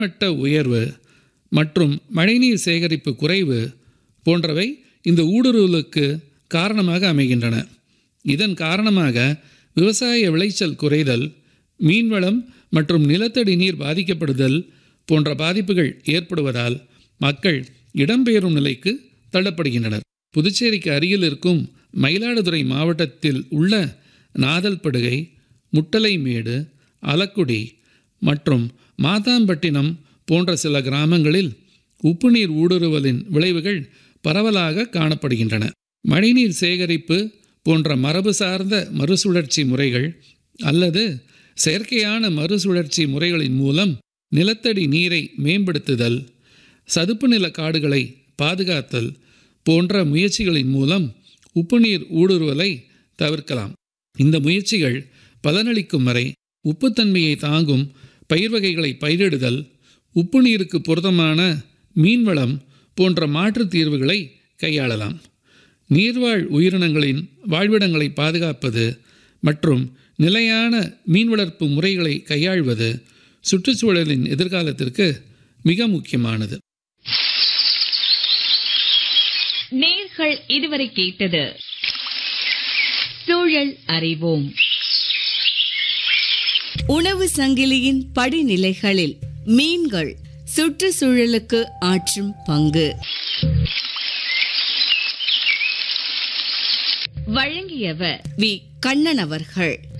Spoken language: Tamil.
மட்ட உயர்வு மற்றும் மழைநீர் சேகரிப்பு குறைவு போன்றவை இந்த ஊடுருவலுக்கு காரணமாக அமைகின்றன இதன் காரணமாக விவசாய விளைச்சல் குறைதல் மீன்வளம் மற்றும் நிலத்தடி நீர் பாதிக்கப்படுதல் போன்ற பாதிப்புகள் ஏற்படுவதால் மக்கள் இடம்பெயரும் நிலைக்கு தள்ளப்படுகின்றனர் புதுச்சேரிக்கு அருகில் இருக்கும் மயிலாடுதுறை மாவட்டத்தில் உள்ள நாதல்படுகை முட்டலைமேடு அலக்குடி மற்றும் மாதாம்பட்டினம் போன்ற சில கிராமங்களில் உப்புநீர் ஊடுருவலின் விளைவுகள் பரவலாக காணப்படுகின்றன மழைநீர் சேகரிப்பு போன்ற மரபு சார்ந்த மறுசுழற்சி முறைகள் அல்லது செயற்கையான மறுசுழற்சி முறைகளின் மூலம் நிலத்தடி நீரை மேம்படுத்துதல் சதுப்பு நில காடுகளை பாதுகாத்தல் போன்ற முயற்சிகளின் மூலம் உப்புநீர் ஊடுருவலை தவிர்க்கலாம் இந்த முயற்சிகள் பலனளிக்கும் வரை உப்புத்தன்மையை தாங்கும் பயிர் வகைகளை பயிரிடுதல் உப்பு நீருக்கு பொருத்தமான மீன்வளம் போன்ற மாற்றுத் தீர்வுகளை கையாளலாம் நீர்வாழ் உயிரினங்களின் வாழ்விடங்களை பாதுகாப்பது மற்றும் நிலையான மீன் வளர்ப்பு முறைகளை கையாள்வது சுற்றுச்சூழலின் எதிர்காலத்திற்கு மிக முக்கியமானது நேர்கள் இதுவரை கேட்டது சூழல் அறிவோம் உணவு சங்கிலியின் படிநிலைகளில் மீன்கள் சுற்றுச்சூழலுக்கு ஆற்றும் பங்கு வழங்கியவர் வி கண்ணன் அவர்கள்